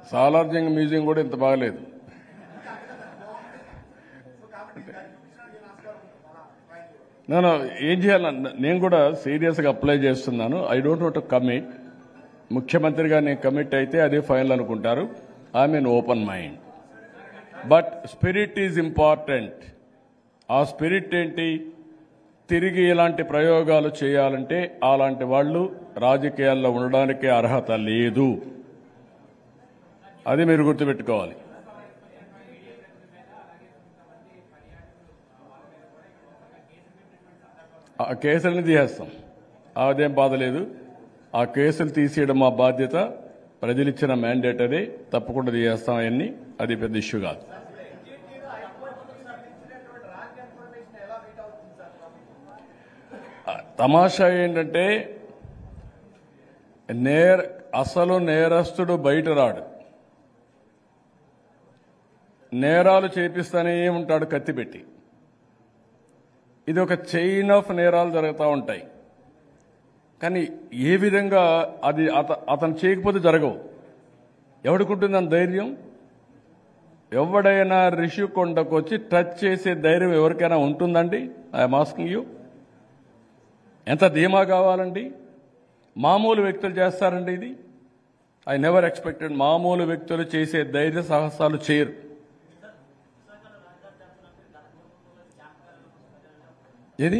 Salar Jung museum కూడా ఇంత బాగలేదు నేను ఏం చేయాలన్న నేను కూడా సీరియస్గా అప్లై చేస్తున్నాను ఐ డోంట్ వాంట్ కమిట్ ముఖ్యమంత్రిగా నేను కమిట్ అయితే అదే ఫైనల్ అనుకుంటారు I mean open mind but spirit is important ఆ స్పిరిట్ ఏంటి తిరిగి ఇలాంటి ప్రయోగాలు చేయాలంటే అలాంటి వాళ్ళు రాజకీయాల్లో ఉండడానికి అర్హత లేదు అది మీరు గుర్తుపెట్టుకోవాలి ఆ కేసులని తీసేస్తాం అదేం బాధ లేదు ఆ కేసులు తీసేయడం మా బాధ్యత ప్రజలు ఇచ్చిన మ్యాండేట్ అది తప్పకుండా తీసేస్తాం అవన్నీ అది పెద్ద ఇష్యూ కాదు ఆ, తమాషా ఏంటంటే నేర అసలు నేరస్తుడు బయట రాడు నేరాలు చేపిస్తానే ఉంటాడు కత్తి పెట్టి ఇది ఒక చైన్ ఆఫ్ నేరాలు జరుగుతూ ఉంటాయి కానీ ఏ విధంగా అది అత అతను చేయకపోతే జరగవు ఎవడికుంటుంది అంత ధైర్యం ఎవడైనా రిషి కొండకు వచ్చి టచ్ చేసే ధైర్యం ఎవరికైనా ఉంటుందండి ఐఎమ్ ఆస్కింగ్ యూ ఎంత ధీమా కావాలండి మామూలు వ్యక్తులు చేస్తారండి ఇది ఐ నెవర్ ఎక్స్పెక్టెడ్ మామూలు వ్యక్తులు చేసే ధైర్య సాహసాలు చేయరు ఏది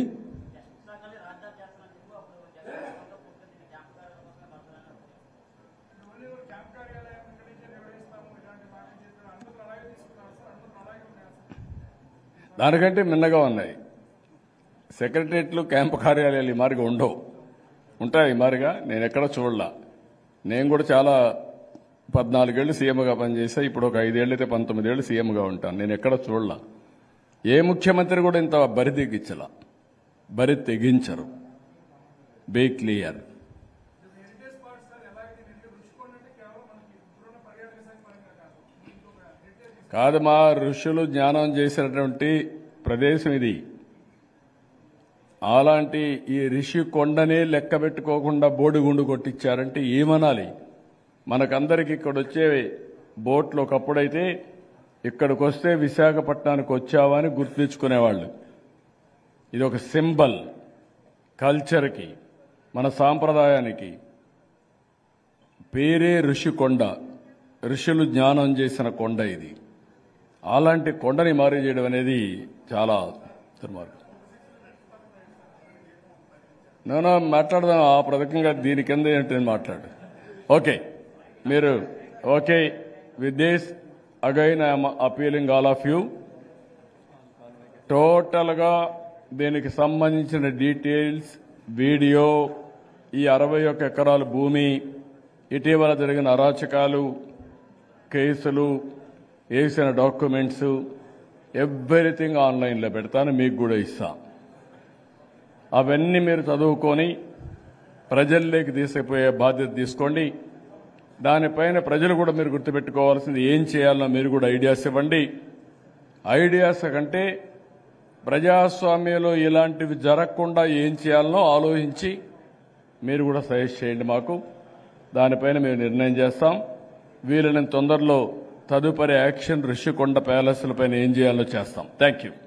దానికంటే మిన్నగా ఉన్నాయి సెక్రటరియట్లు క్యాంపు కార్యాలయాలు ఈ మారిగా ఉండవు ఉంటాయి ఈ మారిగా నేను ఎక్కడ చూడలా నేను కూడా చాలా పద్నాలుగేళ్లు సీఎంగా పనిచేసా ఇప్పుడు ఒక ఐదేళ్ళు అయితే పంతొమ్మిదేళ్లు సీఎంగా ఉంటాను నేను ఎక్కడ చూడలా ఏ ముఖ్యమంత్రి కూడా ఇంత బరి తెగించలా బరి తెగించరు బీ క్లియర్ కాదు మా ఋషులు జ్ఞానం చేసినటువంటి ప్రదేశం ఇది అలాంటి ఈ రిషి కొండనే లెక్క పెట్టుకోకుండా బోడిగుండు కొట్టించారంటే ఏమనాలి మనకందరికి ఇక్కడ వచ్చే బోట్లు ఒకప్పుడైతే ఇక్కడికి వస్తే విశాఖపట్నానికి వచ్చావా అని గుర్తించుకునేవాళ్ళు ఇది ఒక సింబల్ కల్చర్కి మన సాంప్రదాయానికి పేరే ఋషి కొండ ఋషులు జ్ఞానం చేసిన కొండ ఇది అలాంటి కొండని మారి చేయడం అనేది చాలా దుర్మార్గం నేను మాట్లాడదాం ఆ ప్రదకంగా దీని కింద ఏంటి మాట్లాడు ఓకే మీరు okay with this again I'm appealing all of you టోటల్గా దీనికి సంబంధించిన డీటెయిల్స్ వీడియో ఈ అరవై ఒక్క ఎకరాల భూమి ఇటీవల జరిగిన అరాచకాలు కేసులు వేసిన డాక్యుమెంట్స్ ఎవ్రీథింగ్ ఆన్లైన్లో పెడతాను మీకు కూడా ఇస్తా అవన్నీ మీరు చదువుకొని ప్రజల్లోకి తీసుకుపోయే బాధ్యత తీసుకోండి దానిపైన ప్రజలు కూడా మీరు గుర్తుపెట్టుకోవాల్సింది ఏం చేయాలో మీరు కూడా ఐడియాస్ ఇవ్వండి ఐడియాస్ కంటే ప్రజాస్వామ్యంలో ఇలాంటివి జరగకుండా ఏం చేయాలనో ఆలోచించి మీరు కూడా సజెస్ట్ చేయండి మాకు దానిపైన మేము నిర్ణయం చేస్తాం వీలైన తొందరలో తదుపరి యాక్షన్ ఋషికొండ ప్యాలెస్ల పైన ఏం చేయాలో చేస్తాం థ్యాంక్ యూ